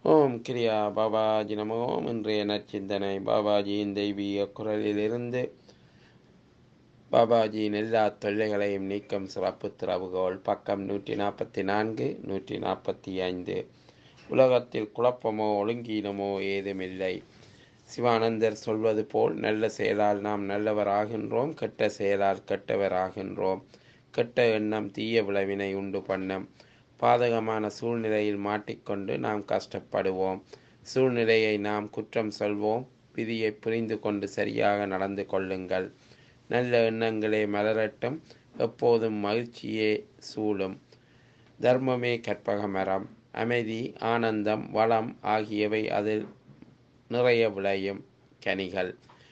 ஓம் கிரியா பாபாஜி நமோ இன்றைய நற்சிந்தனை பாபாஜியின் தெய்வீக குரலிலிருந்து பாபாஜியின் எல்லா தொல்லைகளையும் நீக்கும் சிறப்பு திறவுகோல் பக்கம் நூற்றி நாற்பத்தி நான்கு நூற்றி நாற்பத்தி ஐந்து உலகத்தில் குழப்பமோ ஒழுங்கீனமோ ஏதுமில்லை சிவானந்தர் சொல்வது போல் நல்ல செயலால் நாம் நல்லவராகின்றோம் கெட்ட செயலால் கெட்டவராகின்றோம் கெட்ட எண்ணம் தீய விளைவினை உண்டு பண்ணும் பாதகமான சூழ்நிலையில் மாட்டிக்கொண்டு நாம் கஷ்டப்படுவோம் சூழ்நிலையை நாம் குற்றம் சொல்வோம் விதியை புரிந்து கொண்டு சரியாக நடந்து கொள்ளுங்கள் நல்ல எண்ணங்களே மலரட்டும் எப்போதும் மகிழ்ச்சியே சூழும் தர்மமே கற்பக மரம் அமைதி ஆனந்தம் வளம் ஆகியவை அதில் நிறைய விளையும் கனிகள்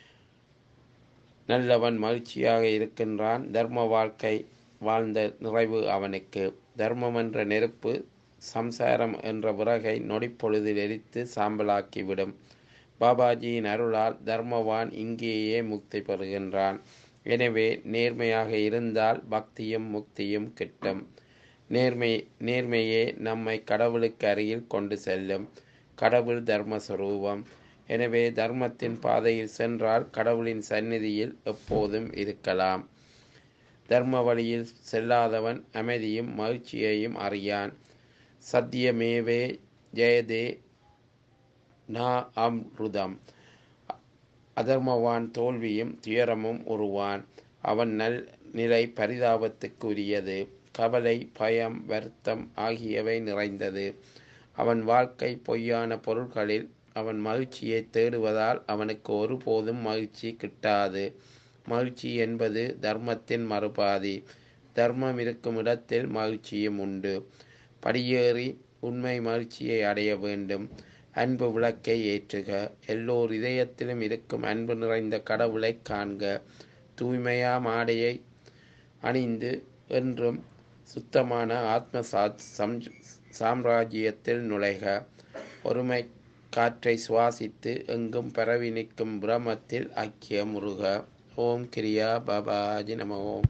நல்லவன் மகிழ்ச்சியாக இருக்கின்றான் தர்ம வாழ்க்கை வாழ்ந்த நிறைவு அவனுக்கு தர்மம் என்ற நெருப்பு சம்சாரம் என்ற விறகை நொடிப்பொழுதில் எரித்து சாம்பலாக்கிவிடும் பாபாஜியின் அருளால் தர்மவான் இங்கேயே முக்தி பெறுகின்றான் எனவே நேர்மையாக இருந்தால் பக்தியும் முக்தியும் கிட்டும் நேர்மை நேர்மையே நம்மை கடவுளுக்கு அருகில் கொண்டு செல்லும் கடவுள் தர்மஸ்வரூபம் எனவே தர்மத்தின் பாதையில் சென்றால் கடவுளின் சந்நிதியில் எப்போதும் இருக்கலாம் தர்ம வழியில் செல்லாதவன் அமைதியும் மகிழ்ச்சியையும் அறியான் சத்தியமேவே ஜெயதே நா அம்ருதம் அதர்மவான் தோல்வியும் துயரமும் உருவான் அவன் நல் நிலை பரிதாபத்துக்குரியது கவலை பயம் வருத்தம் ஆகியவை நிறைந்தது அவன் வாழ்க்கை பொய்யான பொருட்களில் அவன் மகிழ்ச்சியை தேடுவதால் அவனுக்கு ஒருபோதும் மகிழ்ச்சி கிட்டாது மகிழ்ச்சி என்பது தர்மத்தின் மறுபாதி தர்மம் இருக்கும் இடத்தில் மகிழ்ச்சியும் உண்டு படியேறி உண்மை மகிழ்ச்சியை அடைய வேண்டும் அன்பு விளக்கை ஏற்றுக எல்லோர் இதயத்திலும் இருக்கும் அன்பு நிறைந்த கடவுளை காண்க தூய்மையாம் ஆடையை அணிந்து என்றும் சுத்தமான ஆத்ம சம் சாம்ராஜ்யத்தில் நுழைக ஒருமை காற்றை சுவாசித்து எங்கும் பரவி நிற்கும் பிரமத்தில் ஐக்கியமுருக ஓம் கிரியா பாபாஜி நம ஓம்